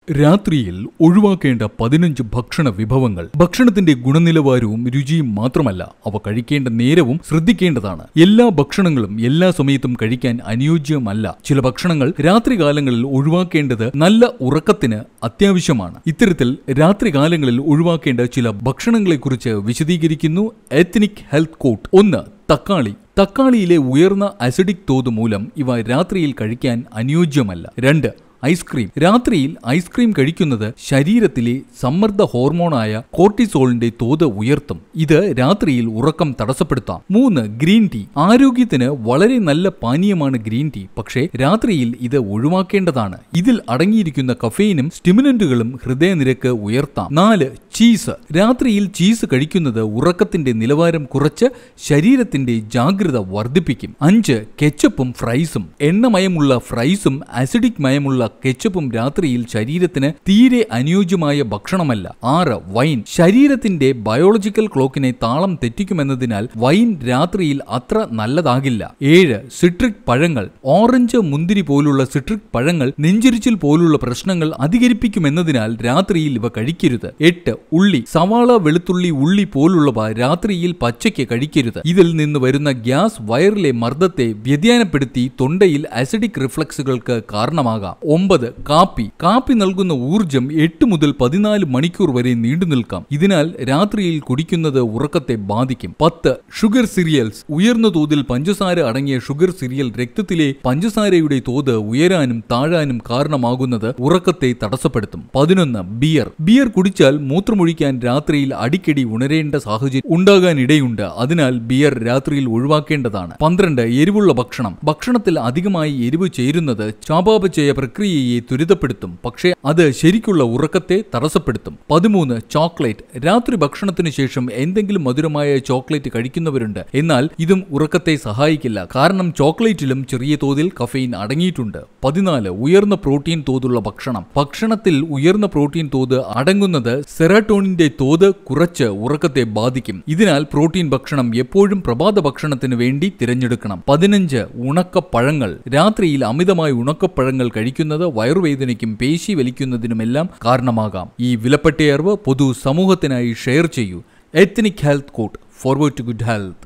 രാത്രിയിൽ ഒഴിവാക്കേണ്ട പതിനഞ്ച് ഭക്ഷണ വിഭവങ്ങൾ ഭക്ഷണത്തിന്റെ ഗുണനിലവാരവും രുചിയും മാത്രമല്ല അവ കഴിക്കേണ്ട നേരവും ശ്രദ്ധിക്കേണ്ടതാണ് എല്ലാ ഭക്ഷണങ്ങളും എല്ലാ സമയത്തും കഴിക്കാൻ അനുയോജ്യമല്ല ചില ഭക്ഷണങ്ങൾ രാത്രികാലങ്ങളിൽ ഒഴിവാക്കേണ്ടത് നല്ല ഉറക്കത്തിന് അത്യാവശ്യമാണ് ഇത്തരത്തിൽ രാത്രികാലങ്ങളിൽ ഒഴിവാക്കേണ്ട ചില ഭക്ഷണങ്ങളെക്കുറിച്ച് വിശദീകരിക്കുന്നു എത്നിക് ഹെൽത്ത് കോട്ട് ഒന്ന് തക്കാളി തക്കാളിയിലെ ഉയർന്ന അസിഡിക് തോത് മൂലം ഇവ രാത്രിയിൽ കഴിക്കാൻ അനുയോജ്യമല്ല രണ്ട് ഐസ്ക്രീം രാത്രിയിൽ ഐസ്ക്രീം കഴിക്കുന്നത് ശരീരത്തിലെ സമ്മർദ്ദ ഹോർമോണായ കോർട്ടിസോളിന്റെ തോത് ഉയർത്തും ഇത് രാത്രിയിൽ ഉറക്കം തടസ്സപ്പെടുത്താം മൂന്ന് ഗ്രീൻ ടീ ആരോഗ്യത്തിന് വളരെ നല്ല പാനീയമാണ് ഗ്രീൻ ടീ പക്ഷേ രാത്രിയിൽ ഇത് ഒഴിവാക്കേണ്ടതാണ് ഇതിൽ അടങ്ങിയിരിക്കുന്ന കഫെയിനും സ്റ്റിമുലന്റുകളും ഹൃദയനിരക്ക് ഉയർത്താം നാല് ചീസ് രാത്രിയിൽ ചീസ് കഴിക്കുന്നത് ഉറക്കത്തിന്റെ നിലവാരം കുറച്ച് ശരീരത്തിന്റെ ജാഗ്രത വർദ്ധിപ്പിക്കും അഞ്ച് കെച്ചപ്പും ഫ്രൈസും എണ്ണമയമുള്ള ഫ്രൈസും അസിഡിക് മയമുള്ള കെച്ചപ്പും രാത്രിയിൽ ശരീരത്തിന് തീരെ അനുയോജ്യമായ ഭക്ഷണമല്ല ആറ് വൈൻ ശരീരത്തിന്റെ ബയോളജിക്കൽ ക്ലോക്കിനെ താളം തെറ്റിക്കുമെന്നതിനാൽ വൈൻ രാത്രിയിൽ അത്ര നല്ലതാകില്ല ഏഴ് സിട്രിക് പഴങ്ങൾ ഓറഞ്ച് മുന്തിരി പോലുള്ള സിട്രിക് പഴങ്ങൾ നെഞ്ചിരിച്ചിൽ പോലുള്ള പ്രശ്നങ്ങൾ അധികരിപ്പിക്കുമെന്നതിനാൽ രാത്രിയിൽ ഇവ കഴിക്കരുത് എട്ട് ഉള്ളി സവാള വെളുത്തുള്ളി ഉള്ളി പോലുള്ളവ രാത്രിയിൽ പച്ചയ്ക്ക് കഴിക്കരുത് ഇതിൽ നിന്ന് വരുന്ന ഗ്യാസ് വയറിലെ മർദ്ദത്തെ വ്യതിയാനപ്പെടുത്തി തൊണ്ടയിൽ അസിഡിക് റിഫ്ലക്സുകൾക്ക് കാരണമാകാം ഒമ്പത് കാപ്പി കാപ്പി നൽകുന്ന ഊർജം എട്ട് മുതൽ പതിനാല് മണിക്കൂർ വരെ നീണ്ടു നിൽക്കാം ഇതിനാൽ രാത്രിയിൽ കുടിക്കുന്നത് ഉറക്കത്തെ ബാധിക്കും പത്ത് ഷുഗർ സിറിയൽസ് ഉയർന്ന തോതിൽ പഞ്ചസാര അടങ്ങിയ ഷുഗർ സിറിയൽ രക്തത്തിലെ പഞ്ചസാരയുടെ തോത് ഉയരാനും താഴാനും കാരണമാകുന്നത് ഉറക്കത്തെ തടസ്സപ്പെടുത്തും പതിനൊന്ന് ബിയർ ബിയർ കുടിച്ചാൽ മൂത്രമൊഴിക്കാൻ രാത്രിയിൽ അടിക്കടി ഉണരേണ്ട സാഹചര്യം ഉണ്ടാകാനിടയുണ്ട് അതിനാൽ ബിയർ രാത്രിയിൽ ഒഴിവാക്കേണ്ടതാണ് പന്ത്രണ്ട് എരിവുള്ള ഭക്ഷണം ഭക്ഷണത്തിൽ അധികമായി എരിവ് ചേരുന്നത് ചാപാപചയ പ്രക്രിയയെ ത്വരിതപ്പെടുത്തും പക്ഷേ അത് ശരിക്കുള്ള ഉറക്കത്തെ തടസ്സപ്പെടുത്തും പതിമൂന്ന് ചോക്ലേറ്റ് രാത്രി ഭക്ഷണത്തിന് ശേഷം എന്തെങ്കിലും മധുരമായ ചോക്ലേറ്റ് കഴിക്കുന്നവരുണ്ട് എന്നാൽ ഇതും ഉറക്കത്തെ സഹായിക്കില്ല കാരണം ചോക്ലേറ്റിലും ചെറിയ തോതിൽ കഫെയിൻ അടങ്ങിയിട്ടുണ്ട് പതിനാല് ഉയർന്ന പ്രോട്ടീൻ തോതുള്ള ഭക്ഷണം ഭക്ഷണത്തിൽ ഉയർന്ന പ്രോട്ടീൻ തോത് അടങ്ങുന്നത് സെറാട്ടോണിന്റെ തോത് കുറച്ച് ഉറക്കത്തെ ബാധിക്കും ഇതിനാൽ പ്രോട്ടീൻ ഭക്ഷണം എപ്പോഴും പ്രഭാത ഭക്ഷണത്തിന് വേണ്ടി തിരഞ്ഞെടുക്കണം പതിനഞ്ച് ഉണക്കപ്പഴങ്ങൾ രാത്രിയിൽ അമിതമായി ഉണക്കപ്പഴങ്ങൾ കഴിക്കുന്നത് വയറുവേദനയ്ക്കും പേശി വലിക്കുന്നതിനുമെല്ലാം കാരണമാകാം ഈ വിലപ്പെട്ട അറിവ് പൊതു സമൂഹത്തിനായി ഷെയർ ചെയ്യൂ ethnic health court forward to good health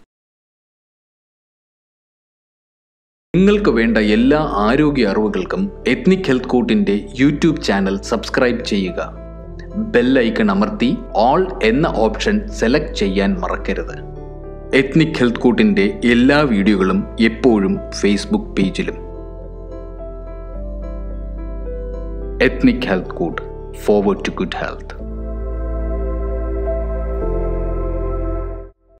നിങ്ങൾക്ക് വേണ്ട എല്ലാ ആരോഗ്യ അറിവുകൾക്കും എത്നിക് ഹെൽത്ത് കോട്ടിന്റെ യൂട്യൂബ് ചാനൽ സബ്സ്ക്രൈബ് ചെയ്യുക ബെൽ ഐക്കൺ അമർത്തി ഓൾ എന്ന ഓപ്ഷൻ സെലക്ട് ചെയ്യാൻ മറക്കരുത് എത്നിക് ഹെൽത്ത് കോട്ടിന്റെ എല്ലാ വീഡിയോകളും എപ്പോഴും ഫേസ്ബുക്ക് പേജിലും ethnic health court forward to good health